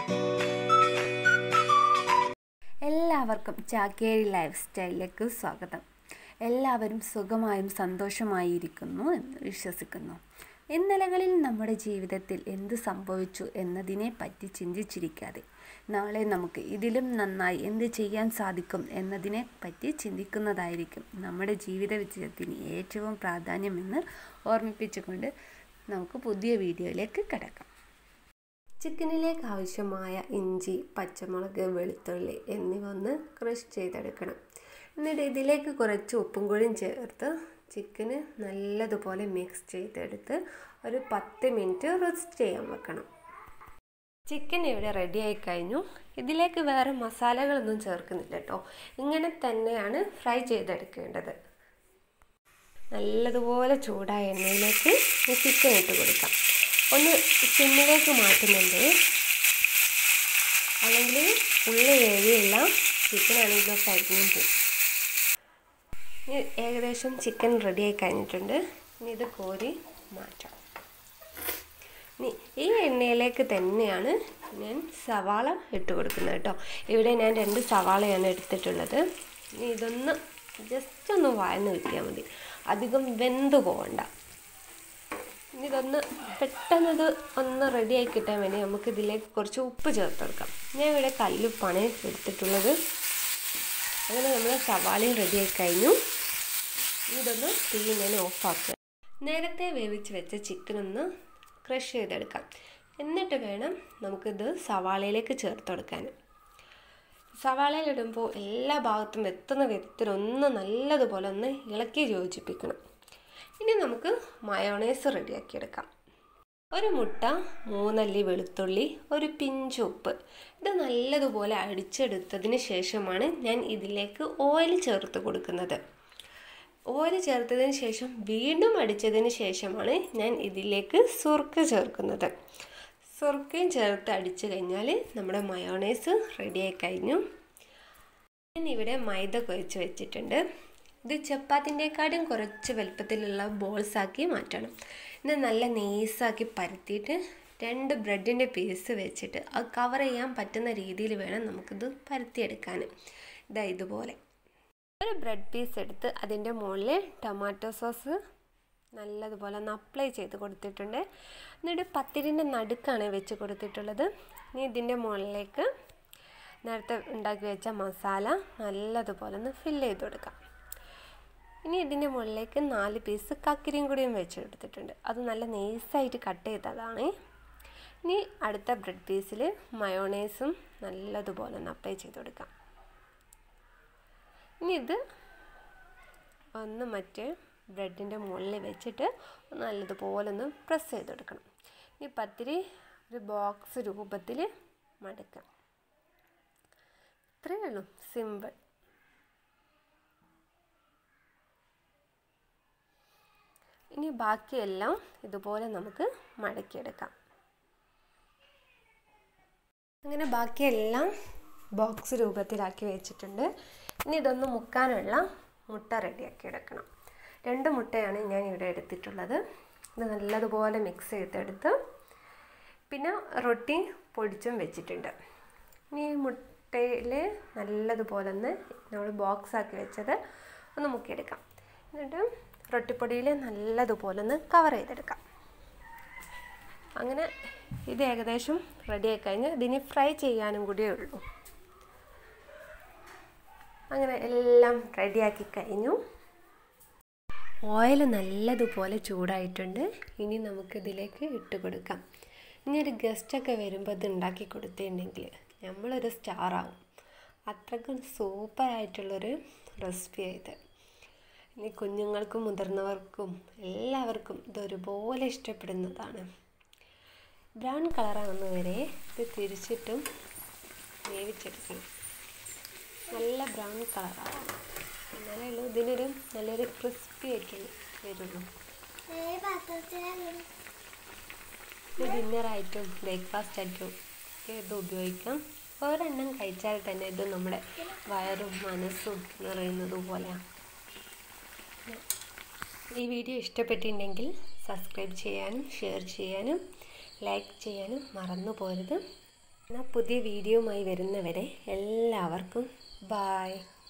എല്ലാവർക്കും ചാക്കേരി ലൈഫ് സ്റ്റൈലിലേക്ക് സ്വാഗതം എല്ലാവരും സുഖമായും സന്തോഷമായിരിക്കുന്നു എന്ന് വിശ്വസിക്കുന്നു ഇന്നലകളിൽ നമ്മുടെ ജീവിതത്തിൽ എന്ത് സംഭവിച്ചു എന്നതിനെ പറ്റി ചിന്തിച്ചിരിക്കാതെ നാളെ നമുക്ക് ഇതിലും നന്നായി എന്ത് ചെയ്യാൻ സാധിക്കും എന്നതിനെ പറ്റി ചിന്തിക്കുന്നതായിരിക്കും നമ്മുടെ ജീവിത വിജയത്തിന് ഏറ്റവും പ്രാധാന്യമെന്ന് ഓർമ്മിപ്പിച്ചുകൊണ്ട് നമുക്ക് പുതിയ വീഡിയോയിലേക്ക് കിടക്കാം ചിക്കനിലേക്ക് ആവശ്യമായ ഇഞ്ചി പച്ചമുളക് വെളുത്തുള്ളി എന്നിവ ഒന്ന് ക്രഷ് ചെയ്തെടുക്കണം എന്നിട്ട് ഇതിലേക്ക് കുറച്ച് ഉപ്പും കൂടിയും ചേർത്ത് ചിക്കന് നല്ലതുപോലെ മിക്സ് ചെയ്തെടുത്ത് ഒരു പത്ത് മിനിറ്റ് റെസ്റ്റ് ചെയ്യാൻ വെക്കണം ചിക്കൻ ഇവിടെ റെഡി ആയി കഴിഞ്ഞു ഇതിലേക്ക് വേറെ മസാലകളൊന്നും ചേർക്കുന്നില്ല കേട്ടോ ഇങ്ങനെ തന്നെയാണ് ഫ്രൈ ചെയ്തെടുക്കേണ്ടത് നല്ലതുപോലെ ചൂടായ എണ്ണയിലേക്ക് ഈ ചിക്കൻ ഇട്ട് കൊടുക്കാം ഒന്ന് സിമ്മിലേക്ക് മാറ്റുന്നുണ്ട് അല്ലെങ്കിൽ ഉള്ളി വേവിയെല്ലാം ചിക്കൻ ആണെങ്കിലും കരിഞ്ഞും പോകും ഇനി ഏകദേശം ചിക്കൻ റെഡി ആയി കഴിഞ്ഞിട്ടുണ്ട് ഇനി ഇത് കോരി മാറ്റാം ഇനി ഈ എണ്ണയിലേക്ക് തന്നെയാണ് ഞാൻ സവാള ഇട്ട് കൊടുക്കുന്നത് കേട്ടോ ഇവിടെ ഞാൻ രണ്ട് സവാളയാണ് എടുത്തിട്ടുള്ളത് ഇനി ഇതൊന്ന് ജസ്റ്റ് ഒന്ന് വഴന്ന് കിട്ടിയാൽ മതി അധികം വെന്ത് പോകണ്ട ഇനി ഇതൊന്ന് പെട്ടെന്ന് ഇത് ഒന്ന് റെഡിയായി കിട്ടാൻ വേണ്ടി നമുക്ക് ഇതിലേക്ക് കുറച്ച് ഉപ്പ് ചേർത്തെടുക്കാം ഞാൻ ഇവിടെ കല്ലുപ്പാണ് എടുത്തിട്ടുള്ളത് അങ്ങനെ നമ്മൾ സവാളയും റെഡിയായി കഴിഞ്ഞു ഇതൊന്ന് തീ ഞാൻ ഓഫാക്കുക നേരത്തെ വേവിച്ച് വെച്ച ചിക്കൻ ഒന്ന് ക്രഷ് ചെയ്തെടുക്കാം എന്നിട്ട് വേണം നമുക്കിത് സവാളയിലേക്ക് ചേർത്ത് കൊടുക്കാൻ സവാളയിലിടുമ്പോൾ എല്ലാ ഭാഗത്തും എത്തുന്ന വിധത്തിൽ ഒന്ന് നല്ലതുപോലെ ഒന്ന് ഇളക്കി യോജിപ്പിക്കണം ഇനി നമുക്ക് മയോണൈസ് റെഡിയാക്കിയെടുക്കാം ഒരു മുട്ട മൂന്നല്ലി വെളുത്തുള്ളി ഒരു പിഞ്ച് ഉപ്പ് ഇത് നല്ലതുപോലെ അടിച്ചെടുത്തതിന് ശേഷമാണ് ഞാൻ ഇതിലേക്ക് ഓയിൽ ചേർത്ത് കൊടുക്കുന്നത് ഓയിൽ ചേർത്തതിന് ശേഷം വീണ്ടും അടിച്ചതിന് ശേഷമാണ് ഞാൻ ഇതിലേക്ക് സുർക്ക ചേർക്കുന്നത് സുർക്കയും ചേർത്ത് അടിച്ചു കഴിഞ്ഞാൽ നമ്മുടെ മയോണൈസ് റെഡിയായി കഴിഞ്ഞു ഞാൻ ഇവിടെ മൈദ കുഴച്ച് വെച്ചിട്ടുണ്ട് ഇത് ചപ്പാത്തിൻ്റെക്കാളും കുറച്ച് വലുപ്പത്തിലുള്ള ബോൾസ് ആക്കി മാറ്റണം ഇത് നല്ല നെയ്സാക്കി പരത്തിയിട്ട് രണ്ട് ബ്രെഡിൻ്റെ പീസ് വെച്ചിട്ട് അത് കവർ ചെയ്യാൻ പറ്റുന്ന രീതിയിൽ വേണം നമുക്കിത് പരത്തിയെടുക്കാൻ ഇതാ ഇതുപോലെ ഒരു ബ്രെഡ് പീസ് എടുത്ത് അതിൻ്റെ മുകളിൽ ടൊമാറ്റോ സോസ് നല്ലതുപോലെ ഒന്ന് അപ്ലൈ ചെയ്ത് കൊടുത്തിട്ടുണ്ട് എന്നിട്ട് പത്തിരിൻ്റെ നടുക്കാണ് വെച്ച് കൊടുത്തിട്ടുള്ളത് ഇനി ഇതിൻ്റെ മുകളിലേക്ക് നേരത്തെ ഉണ്ടാക്കി വെച്ച മസാല നല്ലതുപോലെ ഒന്ന് ഫില്ല് ചെയ്ത് കൊടുക്കാം ഇനി ഇതിൻ്റെ മുകളിലേക്ക് നാല് പീസ് കക്കിരിയും കൂടിയും വെച്ചെടുത്തിട്ടുണ്ട് അത് നല്ല നെയ്സായിട്ട് കട്ട് ചെയ്തതാണ് ഇനി അടുത്ത ബ്രെഡ് പീസിൽ മയോണൈസും നല്ലതുപോലെ ഒന്ന് അപ്ലൈ ചെയ്ത് കൊടുക്കാം ഇനി ഇത് ഒന്ന് മറ്റേ ബ്രെഡിൻ്റെ മുകളിൽ വെച്ചിട്ട് നല്ലതുപോലെ ഒന്ന് പ്രസ് ചെയ്ത് കൊടുക്കണം ഈ പത്തിരി ഒരു ബോക്സ് രൂപത്തിൽ മടക്കാം ഇത്രയേ ഉള്ളൂ സിമ്പിൾ ഇനി ബാക്കിയെല്ലാം ഇതുപോലെ നമുക്ക് മടക്കിയെടുക്കാം അങ്ങനെ ബാക്കിയെല്ലാം ബോക്സ് രൂപത്തിലാക്കി വെച്ചിട്ടുണ്ട് ഇനി ഇതൊന്ന് മുക്കാനുള്ള മുട്ട റെഡിയാക്കി എടുക്കണം രണ്ട് മുട്ടയാണ് ഞാൻ ഇവിടെ എടുത്തിട്ടുള്ളത് ഇത് നല്ലതുപോലെ മിക്സ് ചെയ്തെടുത്ത് പിന്നെ റൊട്ടി പൊടിച്ചും വെച്ചിട്ടുണ്ട് ഇനി മുട്ടയിൽ നല്ലതുപോലെ ഒന്ന് നമ്മൾ ബോക്സ് ആക്കി വെച്ചത് ഒന്ന് മുക്കിയെടുക്കാം എന്നിട്ട് റൊട്ടിപ്പൊടിയിൽ നല്ലതുപോലെ ഒന്ന് കവർ ചെയ്തെടുക്കാം അങ്ങനെ ഇത് ഏകദേശം റെഡിയായി കഴിഞ്ഞ് ഇതിനി ഫ്രൈ ചെയ്യാനും കൂടിയേ ഉള്ളൂ അങ്ങനെ എല്ലാം റെഡിയാക്കി കഴിഞ്ഞു ഓയിൽ നല്ലതുപോലെ ചൂടായിട്ടുണ്ട് ഇനി നമുക്കിതിലേക്ക് ഇട്ട് കൊടുക്കാം ഇനി ഒരു ഗസ്റ്റൊക്കെ വരുമ്പോൾ ഇത് ഉണ്ടാക്കി കൊടുത്തിട്ടുണ്ടെങ്കിൽ നമ്മളൊരു സ്റ്റാറാവും അത്രക്കും സൂപ്പറായിട്ടുള്ളൊരു റെസിപ്പി ഇത് ഇനി കുഞ്ഞുങ്ങൾക്കും മുതിർന്നവർക്കും എല്ലാവർക്കും ഇതൊരുപോലെ ഇഷ്ടപ്പെടുന്നതാണ് ബ്രൗൺ കളറാകുന്ന വരെ ഇത് തിരിച്ചിട്ടും വേവിച്ചെടുക്കണം നല്ല ബ്രൗൺ കളറാവണം എന്നാലേ ഉള്ളൂ ഇതിനൊരു നല്ലൊരു ക്രിസ്പി ആയിട്ട് വരുള്ളൂ ഇത് ഡിന്നറായിട്ടും ബ്രേക്ക്ഫാസ്റ്റ് ആയിട്ടും ഒക്കെ ഇത് ഉപയോഗിക്കാം ഒരെണ്ണം കഴിച്ചാൽ തന്നെ ഇത് നമ്മുടെ വയറും മനസ്സും നിറയുന്നത് പോലെയാണ് ഈ വീഡിയോ ഇഷ്ടപ്പെട്ടിട്ടുണ്ടെങ്കിൽ സബ്സ്ക്രൈബ് ചെയ്യാനും ഷെയർ ചെയ്യാനും ലൈക്ക് ചെയ്യാനും മറന്നു പോരുത് എന്നാൽ പുതിയ വീഡിയോയുമായി വരുന്നവരെ എല്ലാവർക്കും ബായ്